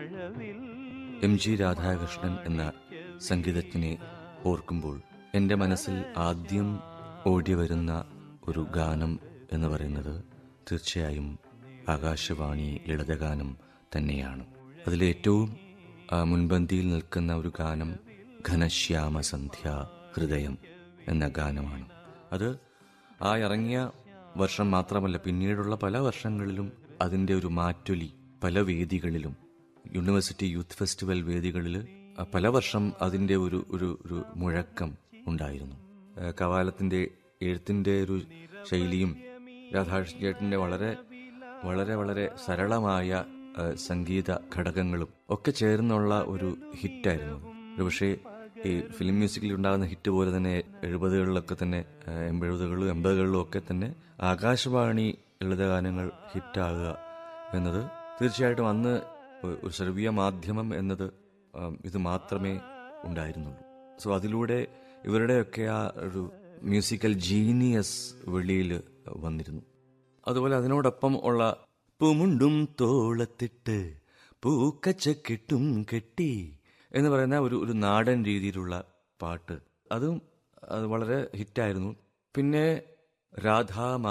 M G Radhakrishnan എന്ന സംഗീതജ്ഞനെ ഓർക്കുമ്പോൾ എൻ്റെ മനസ്സിൽ ആദ്യം ഓടി വരുന്ന ഒരു ഗാനം എന്ന് പറയുന്നത് തീർച്ചയായും ആകാശവാണി ലളിതഗാനം തന്നെയാണ് അതിലേറ്റവും ആ, മുൻപന്തിയിൽ നിൽക്കുന്ന ഒരു ഗാനം ഘനശ്യാമ സന്ധ്യ ഹൃദയം എന്ന ഗാനമാണ് അത് ആ ഇറങ്ങിയ വർഷം മാത്രമല്ല പിന്നീടുള്ള പല വർഷങ്ങളിലും അതിൻ്റെ ഒരു മാറ്റൊലി പല വേദികളിലും യൂണിവേഴ്സിറ്റി യൂത്ത് ഫെസ്റ്റിവൽ വേദികളിൽ പല വർഷം അതിൻ്റെ ഒരു ഒരു ഒരു മുഴക്കം ഉണ്ടായിരുന്നു ആ, കവാലത്തിൻ്റെ എഴുത്തിൻ്റെ ഒരു ശൈലിയും രാധാകൃഷ്ണൻ ചേട്ടൻ്റെ വളരെ വളരെ വളരെ സരളമായ ആ, സംഗീത ഘടകങ്ങളും ഒക്കെ ചേർന്നുള്ള ഒരു ഹിറ്റായിരുന്നു ഒരു പക്ഷേ ഈ ഫിലിം മ്യൂസിക്കിൽ ഉണ്ടാകുന്ന ഹിറ്റ് പോലെ തന്നെ എഴുപതുകളിലൊക്കെ തന്നെ ആ, എൺപതുകളിലും എൺപതുകളിലും ഒക്കെ തന്നെ ആകാശവാണി ലളിതഗാനങ്ങൾ ഹിറ്റാകുക എന്നത് തീർച്ചയായിട്ടും അന്ന് ഒ- ഒരു ശ്രവ്യ മാധ്യമം എന്നത് ആ, ഇത് മാത്രമേ ഉണ്ടായിരുന്നുള്ളൂ സോ അതിലൂടെ ഇവരുടെയൊക്കെ ആ ഒരു മ്യൂസിക്കൽ ജീനിയസ് വെളിയിൽ വന്നിരുന്നു അതുപോലെ അതിനോടൊപ്പം ഉള്ള പൂമുണ്ടും തോളത്തിട്ട് പൂക്കച്ചക്കെട്ടും കെട്ടി എന്ന് പറയുന്ന ഒരു ഒരു നാടൻ രീതിയിലുള്ള പാട്ട് അതും അത് വളരെ ഹിറ്റായിരുന്നു പിന്നെ രാധാ